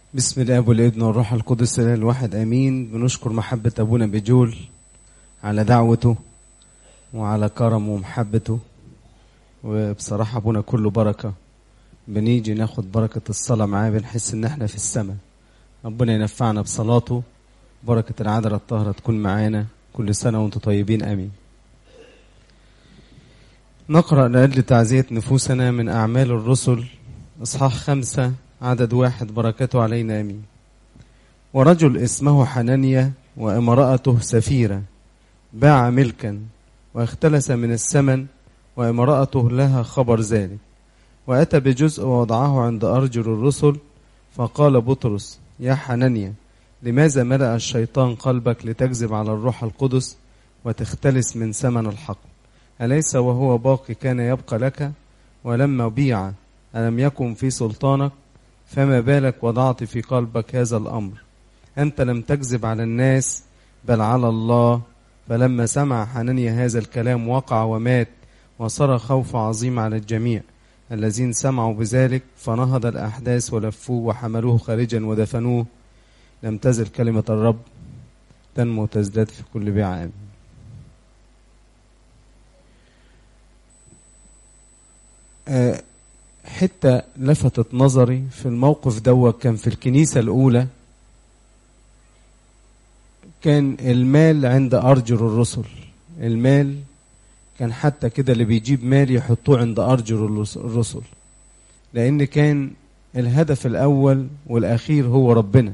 بسم الاب والابن والروح القدس الاله الواحد امين بنشكر محبه ابونا بجول على دعوته وعلى كرمه ومحبته وبصراحه ابونا كله بركه بنيجي ناخد بركه الصلاه معاه بنحس ان احنا في السماء ربنا ينفعنا بصلاته بركه العذراء الطاهره تكون معانا كل سنه وانتم طيبين امين نقرا لاجل تعزيه نفوسنا من اعمال الرسل اصحاح خمسه عدد واحد بركاته علينا امين ورجل اسمه حنانيا وامرأته سفيرة باع ملكا واختلس من الثمن وامرأته لها خبر ذلك وأتى بجزء ووضعه عند أرجل الرسل فقال بطرس يا حنانيا لماذا ملأ الشيطان قلبك لتكذب على الروح القدس وتختلس من ثمن الحق أليس وهو باقي كان يبقى لك ولما بيع ألم يكن في سلطانك فما بالك وضعت في قلبك هذا الأمر أنت لم تكذب على الناس بل على الله فلما سمع حنانيا هذا الكلام وقع ومات وصار خوف عظيم على الجميع الذين سمعوا بذلك فنهض الأحداث ولفوه وحملوه خارجا ودفنوه لم تزل كلمة الرب تنمو وتزداد في كل بيع آمين آه حتة لفتت نظري في الموقف دوت كان في الكنيسة الأولى كان المال عند أرجل الرسل المال كان حتى كده اللي بيجيب مال يحطوه عند أرجل الرسل لأن كان الهدف الأول والأخير هو ربنا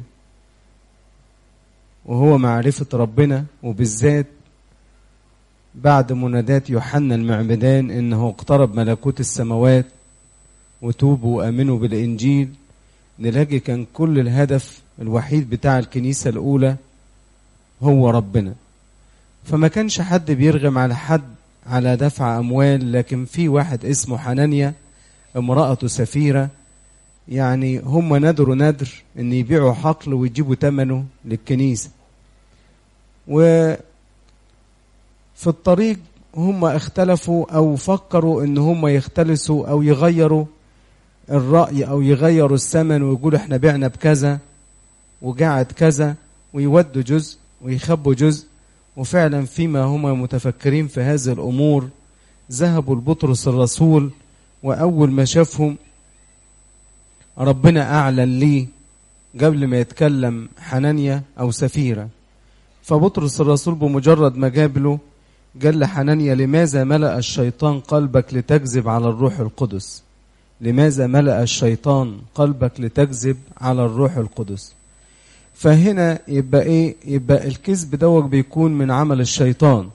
وهو معرفة ربنا وبالذات بعد منادات يوحنا المعمدان إنه اقترب ملكوت السماوات وتوبوا وامنوا بالانجيل نلاقي كان كل الهدف الوحيد بتاع الكنيسه الاولى هو ربنا فما كانش حد بيرغم على حد على دفع اموال لكن في واحد اسمه حنانيا امراته سفيره يعني هم ندروا ندر ان يبيعوا حقل ويجيبوا ثمنه للكنيسه و في الطريق هم اختلفوا او فكروا ان هم يختلسوا او يغيروا الرأي أو يغيروا الثمن ويقولوا احنا بعنا بكذا وقعد كذا ويودوا جزء ويخبوا جزء وفعلا فيما هم متفكرين في هذه الأمور ذهبوا لبطرس الرسول وأول ما شافهم ربنا أعلن ليه قبل ما يتكلم حنانيا أو سفيرة فبطرس الرسول بمجرد ما قابله قال لحنانيا لماذا ملأ الشيطان قلبك لتكذب على الروح القدس لماذا ملأ الشيطان قلبك لتكذب على الروح القدس فهنا يبقى ايه يبقى الكذب دوت بيكون من عمل الشيطان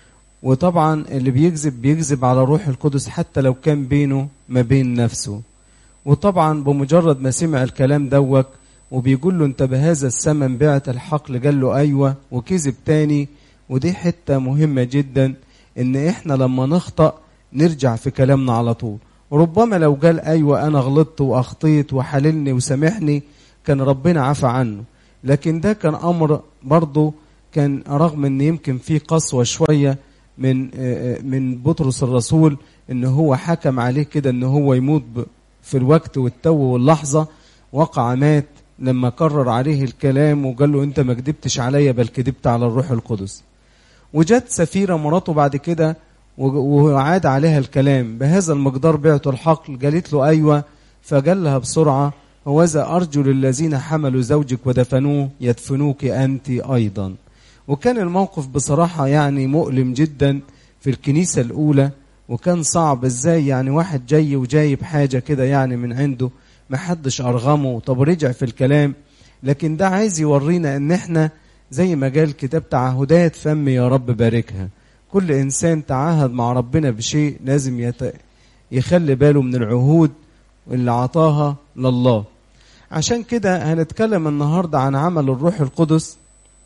وطبعا اللي بيكذب بيكذب على الروح القدس حتى لو كان بينه ما بين نفسه وطبعا بمجرد ما سمع الكلام دوت وبيقول له انت بهذا الثمن بعت الحقل قال له ايوه وكذب تاني ودي حته مهمه جدا ان احنا لما نخطأ نرجع في كلامنا على طول ربما لو قال ايوه انا غلطت واخطيت وحللني وسامحني كان ربنا عفى عنه لكن ده كان امر برضه كان رغم ان يمكن فيه قسوه شويه من من بطرس الرسول ان هو حكم عليه كده ان هو يموت في الوقت والتو واللحظه وقع مات لما كرر عليه الكلام وقال له انت ما كدبتش عليا بل كدبت على الروح القدس وجت سفيره مراته بعد كده وعاد عليها الكلام بهذا المقدار بعت الحقل قالت له أيوة فقال لها بسرعة هوذا أرجل الذين حملوا زوجك ودفنوه يدفنوك أنت أيضا وكان الموقف بصراحة يعني مؤلم جدا في الكنيسة الأولى وكان صعب ازاي يعني واحد جاي وجايب حاجة كده يعني من عنده محدش أرغمه طب رجع في الكلام لكن ده عايز يورينا ان احنا زي ما قال الكتاب تعهدات فم يا رب باركها كل انسان تعاهد مع ربنا بشيء لازم يت... يخلي باله من العهود اللي عطاها لله عشان كده هنتكلم النهارده عن عمل الروح القدس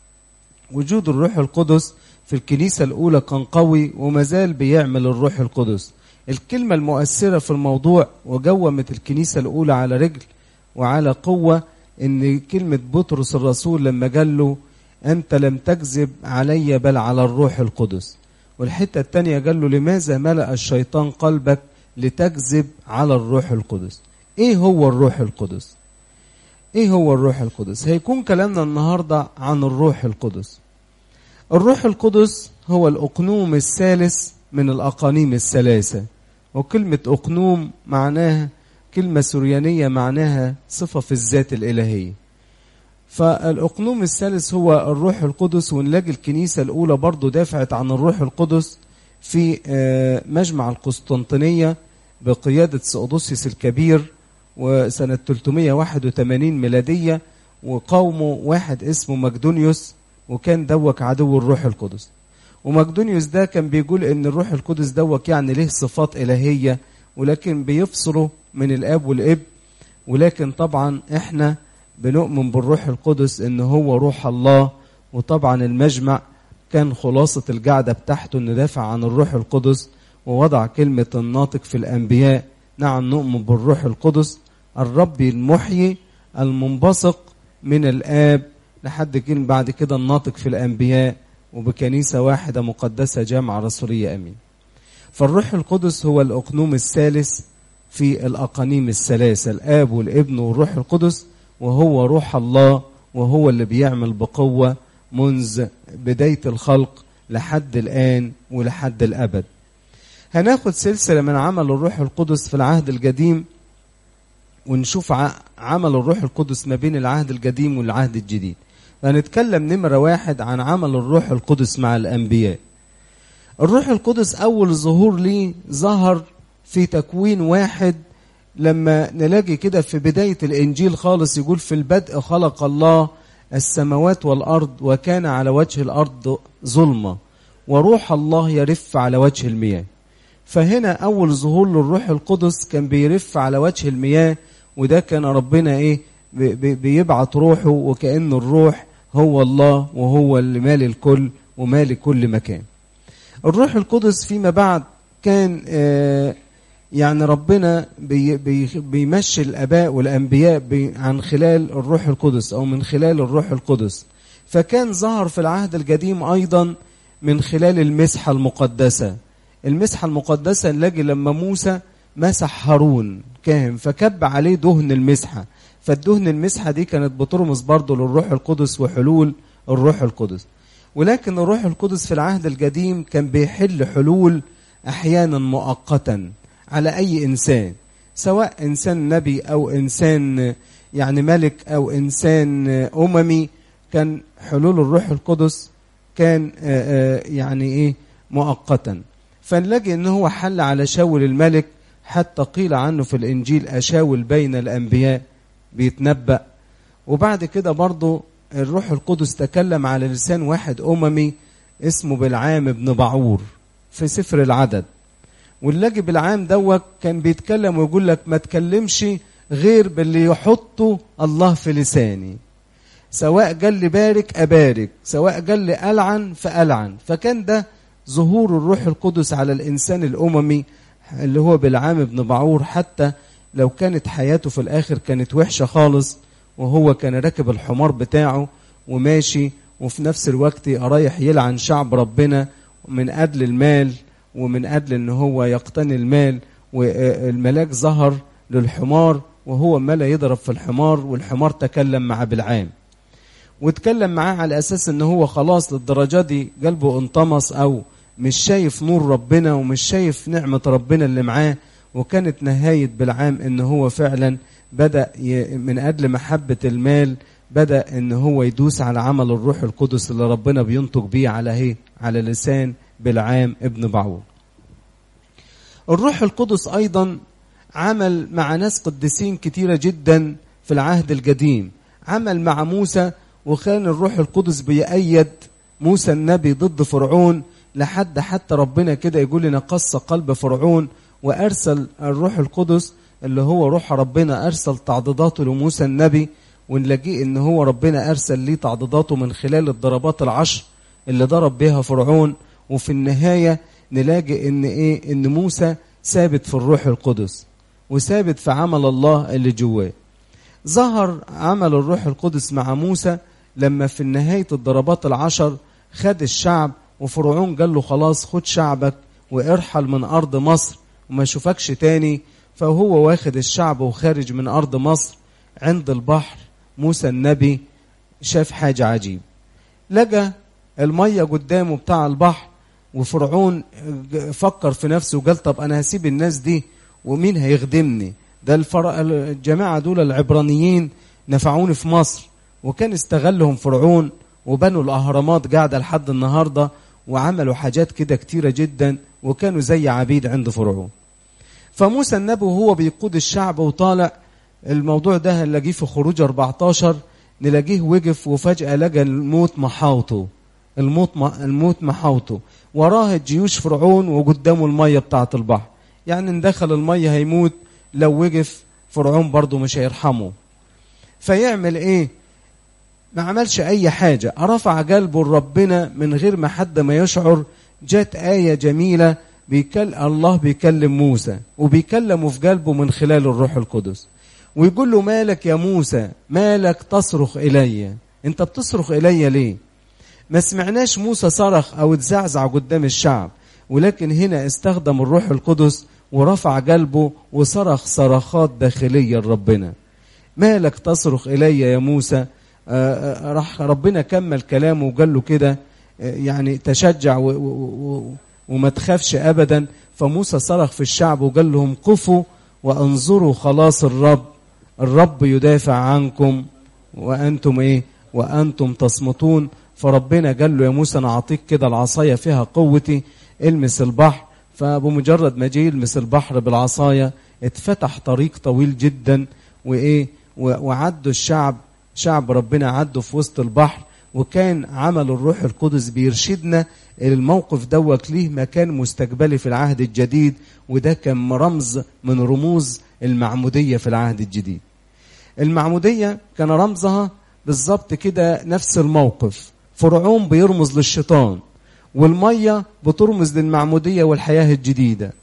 وجود الروح القدس في الكنيسة الأولى كان قوي ومازال بيعمل الروح القدس الكلمة المؤثرة في الموضوع وجومت الكنيسة الأولى على رجل وعلى قوة إن كلمة بطرس الرسول لما قال له أنت لم تكذب علي بل على الروح القدس والحتة التانية قال له لماذا ملأ الشيطان قلبك لتكذب على الروح القدس ايه هو الروح القدس ايه هو الروح القدس هيكون كلامنا النهارده عن الروح القدس الروح القدس هو الاقنوم الثالث من الاقانيم الثلاثه وكلمه اقنوم معناها كلمه سريانيه معناها صفه في الذات الالهيه فالاقنوم الثالث هو الروح القدس ونلاقي الكنيسه الاولى برضو دافعت عن الروح القدس في مجمع القسطنطينيه بقياده سؤدوسيوس الكبير وسنة 381 ميلادية وقومه واحد اسمه مقدونيوس وكان دوك عدو الروح القدس ومقدونيوس ده كان بيقول ان الروح القدس دوك يعني له صفات إلهية ولكن بيفصله من الآب والإب ولكن طبعا احنا بنؤمن بالروح القدس ان هو روح الله وطبعا المجمع كان خلاصة القعدة بتاعته انه دافع عن الروح القدس ووضع كلمة الناطق في الأنبياء نعم نؤمن بالروح القدس الرب المحيي المنبثق من الآب لحد كلمة بعد كده الناطق في الأنبياء وبكنيسة واحدة مقدسة جامعة رسولية أمين فالروح القدس هو الأقنوم الثالث في الأقانيم الثلاثة الآب والابن والروح القدس وهو روح الله وهو اللي بيعمل بقوة منذ بداية الخلق لحد الآن ولحد الأبد هناخد سلسلة من عمل الروح القدس في العهد القديم ونشوف عمل الروح القدس ما بين العهد القديم والعهد الجديد هنتكلم نمرة واحد عن عمل الروح القدس مع الأنبياء الروح القدس أول ظهور ليه ظهر في تكوين واحد لما نلاقي كده في بداية الإنجيل خالص يقول في البدء خلق الله السماوات والأرض وكان على وجه الأرض ظلمة وروح الله يرف على وجه المياه فهنا أول ظهور للروح القدس كان بيرف على وجه المياه وده كان ربنا إيه بيبعت روحه وكأن الروح هو الله وهو اللي مال الكل ومال كل مكان الروح القدس فيما بعد كان آه يعني ربنا بي بي بيمشي الآباء والأنبياء بي عن خلال الروح القدس أو من خلال الروح القدس فكان ظهر في العهد القديم أيضا من خلال المسحة المقدسة المسحة المقدسة نلاقي لما موسى مسح هارون كاهن فكب عليه دهن المسحة فالدهن المسحة دي كانت بترمز برضه للروح القدس وحلول الروح القدس ولكن الروح القدس في العهد القديم كان بيحل حلول أحيانا مؤقتا على أي إنسان سواء إنسان نبي أو إنسان يعني ملك أو إنسان أممي كان حلول الروح القدس كان يعني إيه مؤقتا فنلاقي ان هو حل على شاول الملك حتى قيل عنه في الانجيل اشاول بين الانبياء بيتنبأ وبعد كده برضه الروح القدس تكلم على لسان واحد اممي اسمه بالعام بن بعور في سفر العدد واللاجي بالعام دوت كان بيتكلم ويقول لك ما تكلمش غير باللي يحطه الله في لساني سواء قال لي بارك ابارك سواء قال لي العن فالعن فكان ده ظهور الروح القدس على الإنسان الأممي اللي هو بالعام بن بعور حتى لو كانت حياته في الآخر كانت وحشة خالص وهو كان راكب الحمار بتاعه وماشي وفي نفس الوقت رايح يلعن شعب ربنا من أجل المال ومن أجل أن هو يقتني المال والملاك ظهر للحمار وهو ملا يضرب في الحمار والحمار تكلم مع بالعام واتكلم معاه على اساس ان هو خلاص للدرجه دي قلبه انطمس او مش شايف نور ربنا ومش شايف نعمه ربنا اللي معاه وكانت نهايه بالعام ان هو فعلا بدا من اجل محبه المال بدا ان هو يدوس على عمل الروح القدس اللي ربنا بينطق بيه على ايه على لسان بالعام ابن بعور الروح القدس ايضا عمل مع ناس قديسين كتيره جدا في العهد القديم عمل مع موسى وكان الروح القدس بيأيد موسى النبي ضد فرعون لحد حتى ربنا كده يقول لنا قص قلب فرعون وأرسل الروح القدس اللي هو روح ربنا أرسل تعضيداته لموسى النبي ونلاقيه إن هو ربنا أرسل ليه تعضيداته من خلال الضربات العشر اللي ضرب بها فرعون وفي النهاية نلاقي إن إيه إن موسى ثابت في الروح القدس وثابت في عمل الله اللي جواه ظهر عمل الروح القدس مع موسى لما في نهاية الضربات العشر خد الشعب وفرعون قال له خلاص خد شعبك وارحل من أرض مصر وما يشوفكش تاني فهو واخد الشعب وخارج من أرض مصر عند البحر موسى النبي شاف حاجة عجيب لقى المية قدامه بتاع البحر وفرعون فكر في نفسه وقال طب أنا هسيب الناس دي ومين هيخدمني ده الفر... الجماعة دول العبرانيين نفعوني في مصر وكان استغلهم فرعون وبنوا الأهرامات قاعدة لحد النهاردة وعملوا حاجات كده كتيرة جدا وكانوا زي عبيد عند فرعون فموسى النبي وهو بيقود الشعب وطالع الموضوع ده هنلاقيه في خروج 14 نلاقيه وقف وفجأة لقى الموت محاوطه الموت الموت محاوطه وراه جيوش فرعون وقدامه المية بتاعة البحر يعني ان دخل المية هيموت لو وقف فرعون برضه مش هيرحمه فيعمل ايه ما عملش اي حاجة رفع قلبه لربنا من غير ما حد ما يشعر جت آية جميلة بيكل الله بيكلم موسى وبيكلمه في قلبه من خلال الروح القدس ويقول له مالك يا موسى مالك تصرخ إلي انت بتصرخ إلي ليه ما سمعناش موسى صرخ أو اتزعزع قدام الشعب ولكن هنا استخدم الروح القدس ورفع قلبه وصرخ صرخات داخلية لربنا مالك تصرخ إلي يا موسى آه راح ربنا كمل كلامه وقال له كده آه يعني تشجع و و و وما تخافش أبدا فموسى صرخ في الشعب وقال لهم قفوا وانظروا خلاص الرب الرب يدافع عنكم وأنتم إيه وأنتم تصمتون فربنا قال له يا موسى أنا أعطيك كده العصاية فيها قوتي المس البحر فبمجرد ما جه يلمس البحر بالعصاية اتفتح طريق طويل جدا وإيه وعدوا الشعب شعب ربنا عدوا في وسط البحر وكان عمل الروح القدس بيرشدنا الموقف دوت ليه مكان مستقبلي في العهد الجديد وده كان رمز من رموز المعمودية في العهد الجديد المعمودية كان رمزها بالظبط كده نفس الموقف فرعون بيرمز للشيطان والمية بترمز للمعمودية والحياة الجديدة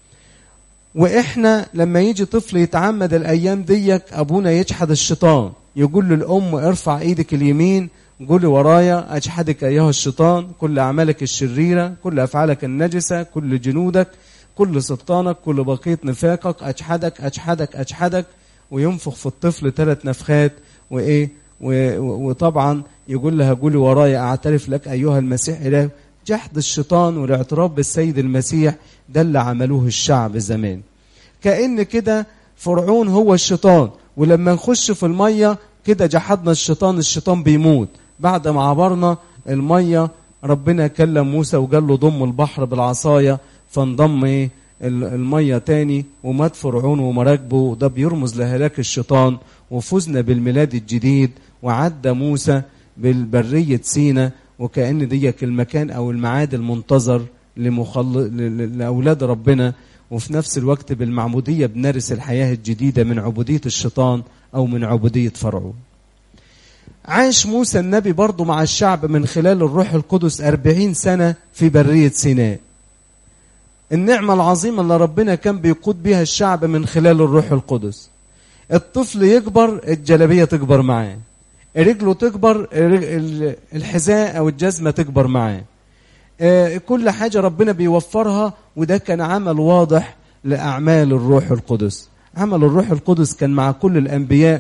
وإحنا لما يجي طفل يتعمد الأيام ديك أبونا يجحد الشيطان يقول للأم ارفع إيدك اليمين قولي ورايا أجحدك أيها الشيطان كل أعمالك الشريرة كل أفعالك النجسة كل جنودك كل سلطانك كل بقية نفاقك أجحدك أجحدك أجحدك وينفخ في الطفل ثلاث نفخات وإيه وطبعا يقول لها قولي ورايا أعترف لك أيها المسيح إله جحد الشيطان والاعتراف بالسيد المسيح ده اللي عملوه الشعب زمان كأن كده فرعون هو الشيطان ولما نخش في المية كده جحدنا الشيطان الشيطان بيموت بعد ما عبرنا المية ربنا كلم موسى وقال له ضم البحر بالعصاية فانضم ايه المية تاني ومات فرعون ومراكبه ده بيرمز لهلاك الشيطان وفزنا بالميلاد الجديد وعدى موسى بالبرية سينا وكأن ديك المكان أو الميعاد المنتظر لمخل... لأولاد ربنا وفي نفس الوقت بالمعمودية بنرث الحياة الجديدة من عبودية الشيطان أو من عبودية فرعون عاش موسى النبي برضه مع الشعب من خلال الروح القدس أربعين سنة في برية سيناء النعمة العظيمة اللي ربنا كان بيقود بها الشعب من خلال الروح القدس الطفل يكبر الجلبية تكبر معاه رجله تكبر الحذاء أو الجزمة تكبر معاه كل حاجة ربنا بيوفرها وده كان عمل واضح لأعمال الروح القدس عمل الروح القدس كان مع كل الأنبياء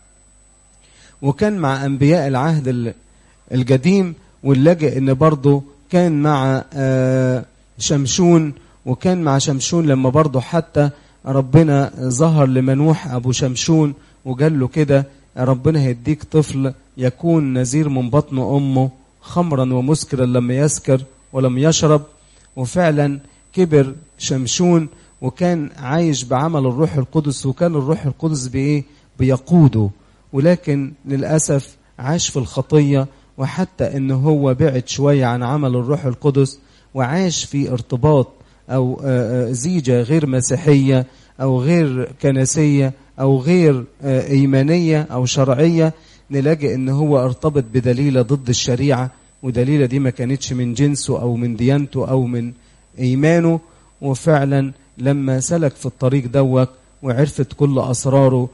وكان مع أنبياء العهد القديم واللجأ إن برضه كان مع شمشون وكان مع شمشون لما برضه حتى ربنا ظهر لمنوح أبو شمشون وقال له كده ربنا هيديك طفل يكون نذير من بطن أمه خمرا ومسكرا لما يسكر ولم يشرب وفعلا كبر شمشون وكان عايش بعمل الروح القدس وكان الروح القدس بإيه بيقوده ولكن للأسف عاش في الخطية وحتى أنه هو بعد شوية عن عمل الروح القدس وعاش في ارتباط أو زيجة غير مسيحية أو غير كنسية أو غير إيمانية أو شرعية نلاقي أنه هو ارتبط بدليلة ضد الشريعة ودليلة دي ما كانتش من جنسه أو من ديانته أو من إيمانه وفعلا لما سلك في الطريق دوت وعرفت كل أسراره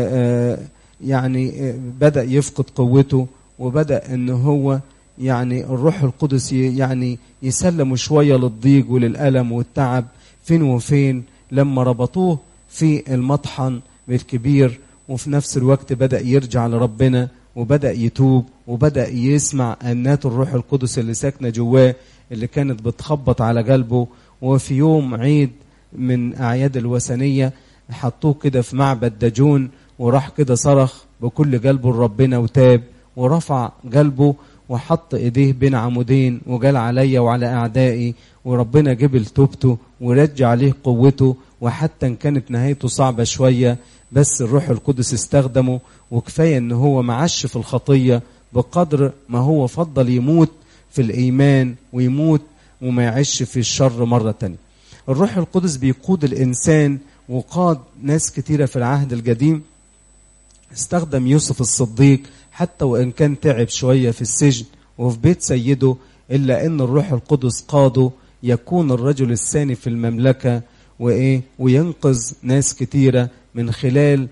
يعني بدأ يفقد قوته وبدأ أنه هو يعني الروح القدس يعني يسلم شوية للضيق وللألم والتعب فين وفين لما ربطوه في المطحن الكبير وفي نفس الوقت بدأ يرجع لربنا وبدأ يتوب وبدأ يسمع أنات الروح القدس اللي ساكنة جواه اللي كانت بتخبط على قلبه وفي يوم عيد من أعياد الوثنية حطوه كده في معبد داجون وراح كده صرخ بكل قلبه لربنا وتاب ورفع قلبه وحط ايديه بين عمودين وقال عليا وعلى اعدائي وربنا جبل توبته ورجع عليه قوته وحتى ان كانت نهايته صعبه شويه بس الروح القدس استخدمه وكفايه ان هو معش في الخطيه بقدر ما هو فضل يموت في الايمان ويموت وما يعيش في الشر مره تانية الروح القدس بيقود الانسان وقاد ناس كتيره في العهد القديم استخدم يوسف الصديق حتى وان كان تعب شويه في السجن وفي بيت سيده الا ان الروح القدس قاده يكون الرجل الثاني في المملكه وايه وينقذ ناس كتيره من خلال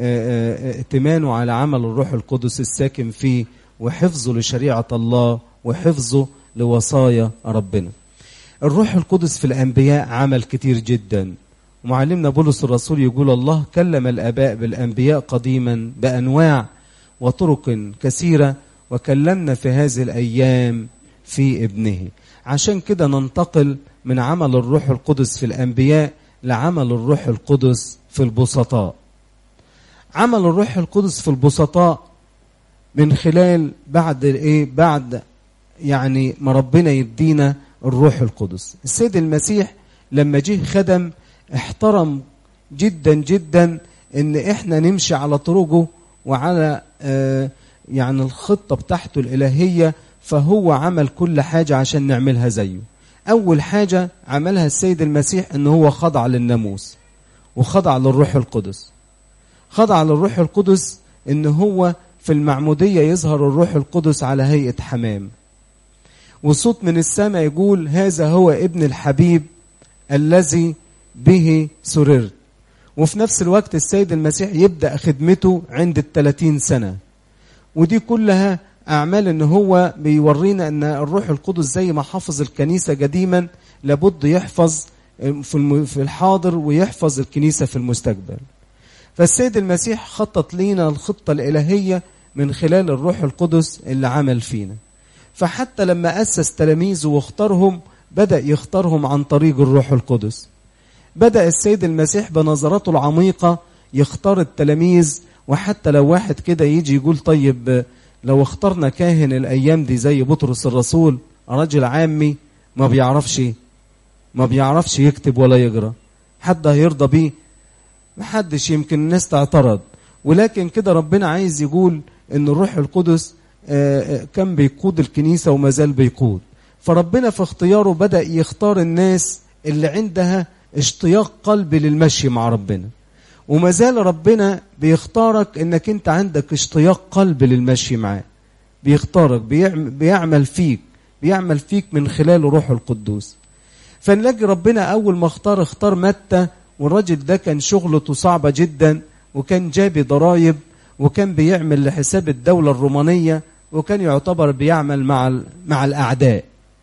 ائتمانه على عمل الروح القدس الساكن فيه وحفظه لشريعه الله وحفظه لوصايا ربنا. الروح القدس في الانبياء عمل كتير جدا ومعلمنا بولس الرسول يقول الله كلم الاباء بالانبياء قديما بانواع وطرق كثيره وكلمنا في هذه الايام في ابنه عشان كده ننتقل من عمل الروح القدس في الانبياء لعمل الروح القدس في البسطاء عمل الروح القدس في البسطاء من خلال بعد ايه بعد يعني ما ربنا يدينا الروح القدس السيد المسيح لما جه خدم احترم جدا جدا ان احنا نمشي على طرقه وعلى آه يعني الخطة بتاعته الإلهية فهو عمل كل حاجة عشان نعملها زيه أول حاجة عملها السيد المسيح أنه هو خضع للناموس وخضع للروح القدس خضع للروح القدس أنه هو في المعمودية يظهر الروح القدس على هيئة حمام وصوت من السماء يقول هذا هو ابن الحبيب الذي به سررت وفي نفس الوقت السيد المسيح يبدأ خدمته عند الثلاثين سنة ودي كلها أعمال إن هو بيورينا أن الروح القدس زي ما حفظ الكنيسة قديما لابد يحفظ في الحاضر ويحفظ الكنيسة في المستقبل فالسيد المسيح خطط لينا الخطة الإلهية من خلال الروح القدس اللي عمل فينا فحتى لما أسس تلاميذه واختارهم بدأ يختارهم عن طريق الروح القدس بدأ السيد المسيح بنظراته العميقة يختار التلاميذ وحتى لو واحد كده يجي يقول طيب لو اخترنا كاهن الأيام دي زي بطرس الرسول راجل عامي ما بيعرفش ما بيعرفش يكتب ولا يقرأ حد هيرضى بيه محدش يمكن الناس تعترض ولكن كده ربنا عايز يقول ان الروح القدس كان بيقود الكنيسة وما زال بيقود فربنا في اختياره بدأ يختار الناس اللي عندها اشتياق قلبي للمشي مع ربنا وما زال ربنا بيختارك انك انت عندك اشتياق قلبي للمشي معاه بيختارك بيعمل فيك بيعمل فيك من خلال روح القدوس فنلاقي ربنا اول ما اختار اختار متى والراجل ده كان شغلته صعبة جدا وكان جابي ضرايب وكان بيعمل لحساب الدولة الرومانية وكان يعتبر بيعمل مع مع الأعداء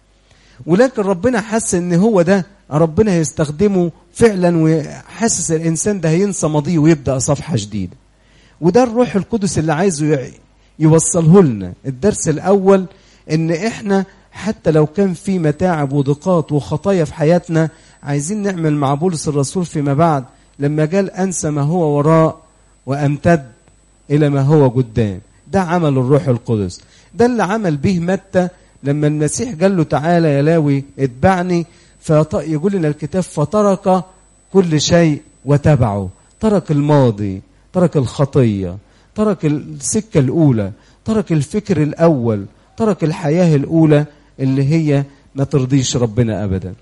ولكن ربنا حس ان هو ده ربنا هيستخدمه فعلا وحاسس الانسان ده هينسى ماضيه ويبدا صفحه جديده وده الروح القدس اللي عايزه يوصله لنا الدرس الاول ان احنا حتى لو كان في متاعب وضيقات وخطايا في حياتنا عايزين نعمل مع بولس الرسول فيما بعد لما قال انسى ما هو وراء وامتد الى ما هو قدام ده عمل الروح القدس ده اللي عمل به متى لما المسيح قال له تعالى يا لاوي اتبعني فيقول لنا الكتاب فترك كل شيء وتبعه ترك الماضي ترك الخطية ترك السكة الأولى ترك الفكر الأول ترك الحياة الأولى اللي هي ما ترضيش ربنا أبدا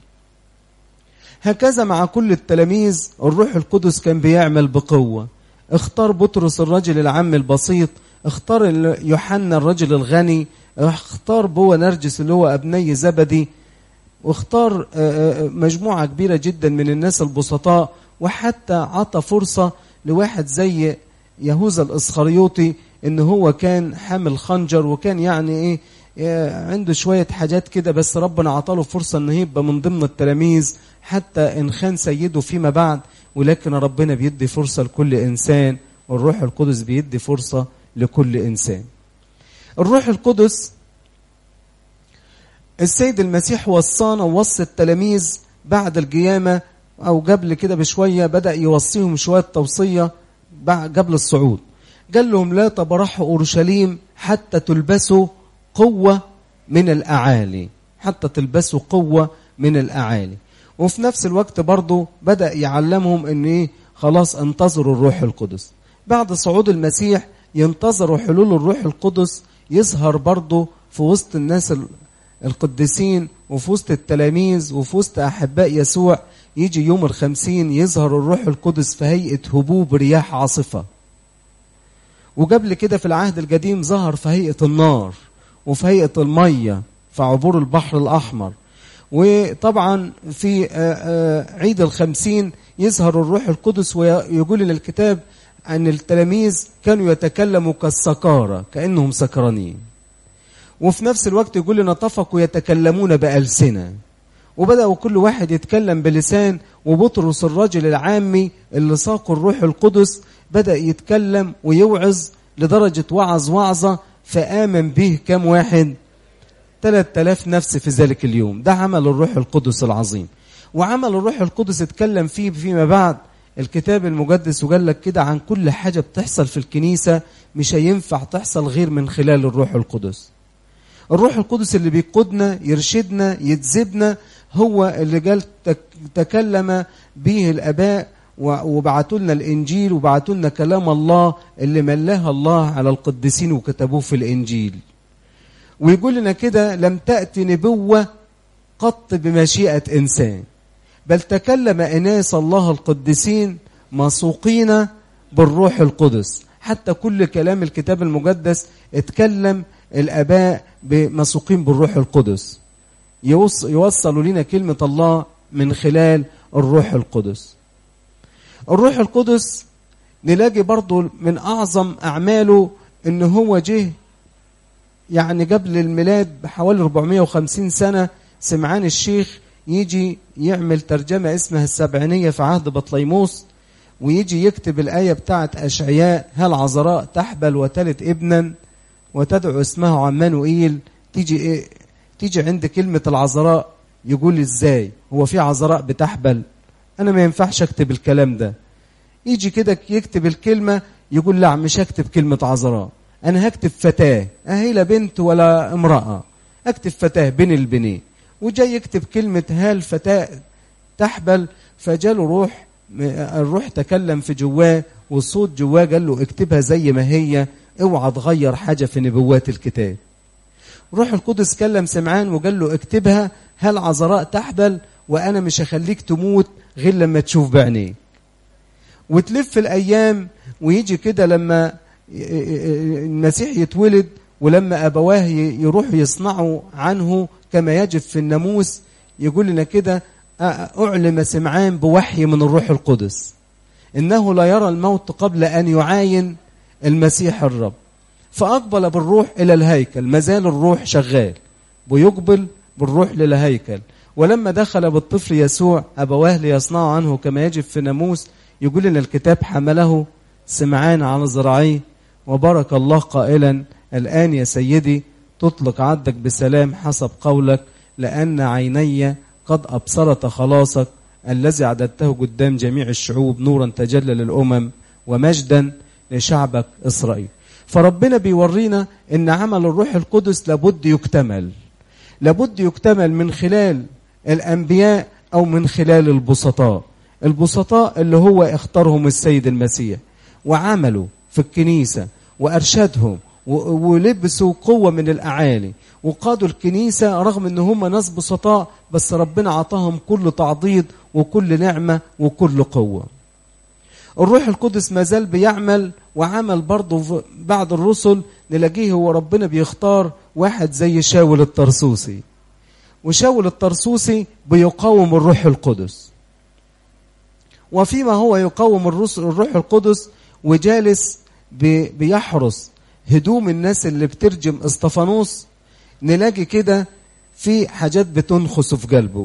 هكذا مع كل التلاميذ الروح القدس كان بيعمل بقوة اختار بطرس الرجل العام البسيط اختار يوحنا الرجل الغني اختار بوا نرجس اللي هو ابني زبدي واختار مجموعة كبيرة جدا من الناس البسطاء وحتى عطى فرصة لواحد زي يهوذا الإسخريوطي ان هو كان حامل خنجر وكان يعني ايه عنده شوية حاجات كده بس ربنا عطاله فرصة انه يبقى من ضمن التلاميذ حتى ان خان سيده فيما بعد ولكن ربنا بيدي فرصة لكل انسان والروح القدس بيدي فرصة لكل إنسان الروح القدس السيد المسيح وصانا ووصى التلاميذ بعد القيامة أو قبل كده بشوية بدأ يوصيهم شوية توصية قبل الصعود قال لهم لا تبرحوا أورشليم حتى تلبسوا قوة من الأعالي حتى تلبسوا قوة من الأعالي وفي نفس الوقت برضه بدأ يعلمهم أن إيه خلاص انتظروا الروح القدس بعد صعود المسيح ينتظروا حلول الروح القدس يظهر برضه في وسط الناس القديسين وفي وسط التلاميذ وفي وسط أحباء يسوع يجي يوم الخمسين يظهر الروح القدس في هيئة هبوب رياح عاصفة وقبل كده في العهد القديم ظهر في هيئة النار وفي هيئة المية في عبور البحر الأحمر وطبعا في عيد الخمسين يظهر الروح القدس ويقول لنا الكتاب أن التلاميذ كانوا يتكلموا كالسكارى كأنهم سكرانين وفي نفس الوقت يقول لنا اتفقوا يتكلمون بألسنة وبدأوا كل واحد يتكلم بلسان وبطرس الرجل العامي اللي ساق الروح القدس بدأ يتكلم ويوعظ لدرجة وعظ وعظة فآمن به كم واحد 3000 نفس في ذلك اليوم ده عمل الروح القدس العظيم وعمل الروح القدس اتكلم فيه فيما بعد الكتاب المقدس وقال لك كده عن كل حاجة بتحصل في الكنيسة مش هينفع تحصل غير من خلال الروح القدس الروح القدس اللي بيقودنا يرشدنا يجذبنا هو اللي قال تكلم به الاباء وبعتوا لنا الانجيل وبعتوا لنا كلام الله اللي ملاها الله على القديسين وكتبوه في الانجيل ويقول لنا كده لم تاتي نبوه قط بمشيئه انسان بل تكلم اناس الله القديسين مسوقين بالروح القدس حتى كل كلام الكتاب المقدس اتكلم الاباء بمسوقين بالروح القدس يوصلوا لنا كلمة الله من خلال الروح القدس الروح القدس نلاقي برضو من أعظم أعماله إن هو جه يعني قبل الميلاد بحوالي 450 سنة سمعان الشيخ يجي يعمل ترجمة اسمها السبعينية في عهد بطليموس ويجي يكتب الآية بتاعت أشعياء هل عذراء تحبل وتلد ابنا وتدعو اسمه عمانوئيل تيجي إيه تيجي عند كلمة العذراء يقول ازاي هو في عذراء بتحبل انا ما ينفعش اكتب الكلام ده يجي كده يكتب الكلمة يقول لا مش هكتب كلمة عذراء انا هكتب فتاة اهي لا بنت ولا امرأة اكتب فتاة بين البنين وجاي يكتب كلمة هال فتاة تحبل فجاله روح الروح تكلم في جواه والصوت جواه قال له اكتبها زي ما هي اوعى تغير حاجة في نبوات الكتاب روح القدس كلم سمعان وقال له اكتبها هل عذراء تحبل وانا مش هخليك تموت غير لما تشوف بعينيك وتلف الايام ويجي كده لما المسيح يتولد ولما ابواه يروحوا يصنعوا عنه كما يجب في الناموس يقول لنا كده اعلم سمعان بوحي من الروح القدس انه لا يرى الموت قبل ان يعاين المسيح الرب فأقبل بالروح إلى الهيكل ما زال الروح شغال ويقبل بالروح للهيكل ولما دخل بالطفل يسوع أبواه ليصنعوا عنه كما يجب في ناموس يقول لنا الكتاب حمله سمعان على ذراعيه وبارك الله قائلا الآن يا سيدي تطلق عبدك بسلام حسب قولك لأن عيني قد أبصرت خلاصك الذي عددته قدام جميع الشعوب نورا تجلى للأمم ومجدا لشعبك إسرائيل فربنا بيورينا ان عمل الروح القدس لابد يكتمل لابد يكتمل من خلال الانبياء او من خلال البسطاء البسطاء اللي هو اختارهم السيد المسيح وعملوا في الكنيسة وارشدهم ولبسوا قوة من الاعالي وقادوا الكنيسة رغم ان هم ناس بسطاء بس ربنا عطاهم كل تعضيد وكل نعمة وكل قوة الروح القدس ما زال بيعمل وعمل برضه بعد الرسل نلاقيه هو ربنا بيختار واحد زي شاول الطرسوسي وشاول الطرسوسي بيقاوم الروح القدس وفيما هو يقاوم الروح القدس وجالس بيحرس هدوم الناس اللي بترجم اسطفانوس نلاقي كده في حاجات بتنخس في قلبه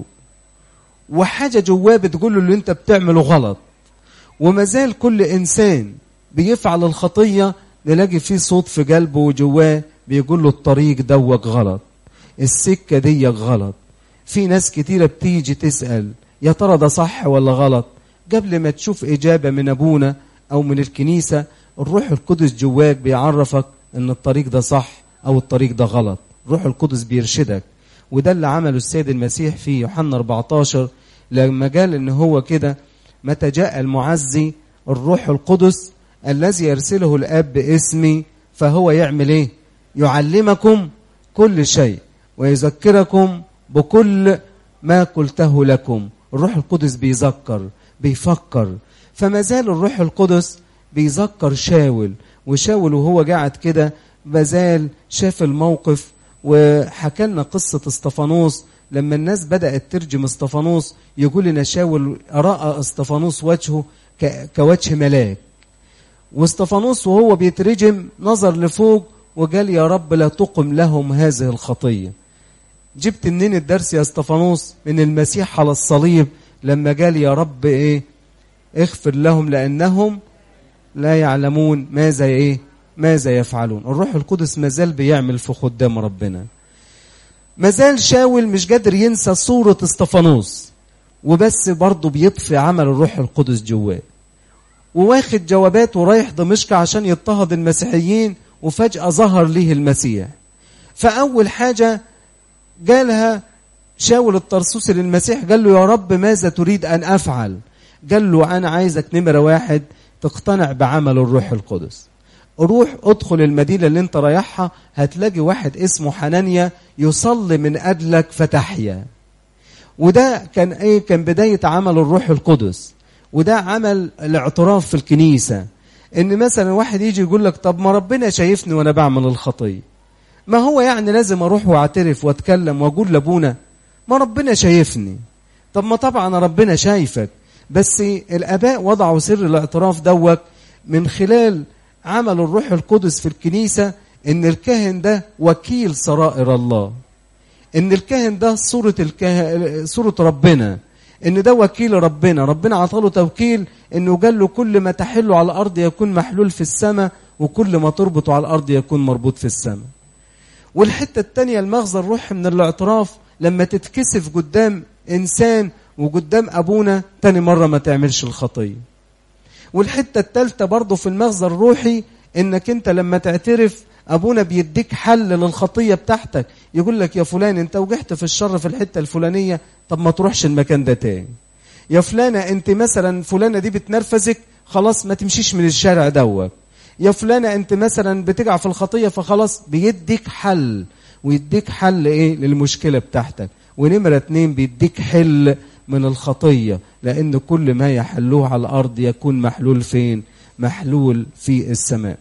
وحاجة جواه بتقول له اللي انت بتعمله غلط وما زال كل إنسان بيفعل الخطية نلاقي فيه صوت في قلبه وجواه بيقول له الطريق دوك غلط السكة دي غلط في ناس كتيرة بتيجي تسأل يا ترى ده صح ولا غلط قبل ما تشوف إجابة من أبونا أو من الكنيسة الروح القدس جواك بيعرفك ان الطريق ده صح او الطريق ده غلط الروح القدس بيرشدك وده اللي عمله السيد المسيح في يوحنا 14 لما قال ان هو كده متى جاء المعزي الروح القدس الذي يرسله الاب باسمي فهو يعمل ايه يعلمكم كل شيء ويذكركم بكل ما قلته لكم الروح القدس بيذكر بيفكر فما زال الروح القدس بيذكر شاول وشاول وهو قاعد كده بزال شاف الموقف وحكى لنا قصة استفانوس لما الناس بدأت ترجم استفانوس يقول لنا شاول رأى استفانوس وجهه كوجه ملاك واستفانوس وهو بيترجم نظر لفوق وقال يا رب لا تقم لهم هذه الخطية جبت منين الدرس يا استفانوس من المسيح على الصليب لما قال يا رب ايه اغفر لهم لأنهم لا يعلمون ماذا ايه ماذا يفعلون الروح القدس مازال بيعمل في خدام ربنا مازال شاول مش قادر ينسى صورة استفانوس وبس برضه بيطفي عمل الروح القدس جواه وواخد جوابات ورايح دمشق عشان يضطهد المسيحيين وفجأة ظهر ليه المسيح فأول حاجة قالها شاول الطرسوسي للمسيح قال له يا رب ماذا تريد أن أفعل قال له أنا عايزك نمرة واحد تقتنع بعمل الروح القدس روح ادخل المدينة اللي انت رايحها هتلاقي واحد اسمه حنانيا يصلي من أجلك فتحيا وده كان ايه كان بداية عمل الروح القدس وده عمل الاعتراف في الكنيسة ان مثلا واحد يجي يقول لك طب ما ربنا شايفني وانا بعمل الخطية ما هو يعني لازم اروح واعترف واتكلم واقول لابونا ما ربنا شايفني طب ما طبعا ربنا شايفك بس الاباء وضعوا سر الاعتراف دوت من خلال عمل الروح القدس في الكنيسه ان الكاهن ده وكيل سرائر الله ان الكاهن ده صوره الكاه... صوره ربنا ان ده وكيل ربنا ربنا عطاله توكيل انه قال له كل ما تحل على الارض يكون محلول في السماء وكل ما تربط على الارض يكون مربوط في السماء والحته الثانيه المغزى الروحي من الاعتراف لما تتكسف قدام انسان وقدام ابونا تاني مره ما تعملش الخطيه والحته الثالثه برضه في المغزى الروحي انك انت لما تعترف ابونا بيديك حل للخطيه بتاعتك يقول لك يا فلان انت وجحت في الشر في الحته الفلانيه طب ما تروحش المكان ده تاني يا فلانه انت مثلا فلانه دي بتنرفزك خلاص ما تمشيش من الشارع دوت يا فلانه انت مثلا بتقع في الخطيه فخلاص بيديك حل ويديك حل ايه للمشكله بتاعتك ونمره اتنين بيديك حل من الخطيه لان كل ما يحلوه على الارض يكون محلول فين محلول في السماء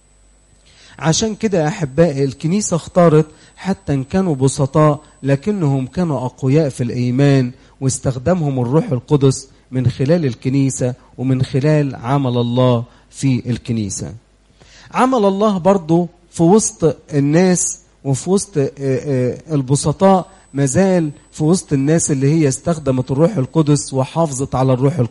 عشان كده يا احبائي الكنيسه اختارت حتى ان كانوا بسطاء لكنهم كانوا اقوياء في الايمان واستخدمهم الروح القدس من خلال الكنيسه ومن خلال عمل الله في الكنيسه. عمل الله برضه في وسط الناس وفي وسط البسطاء مازال في وسط الناس اللي هي استخدمت الروح القدس وحافظت على الروح القدس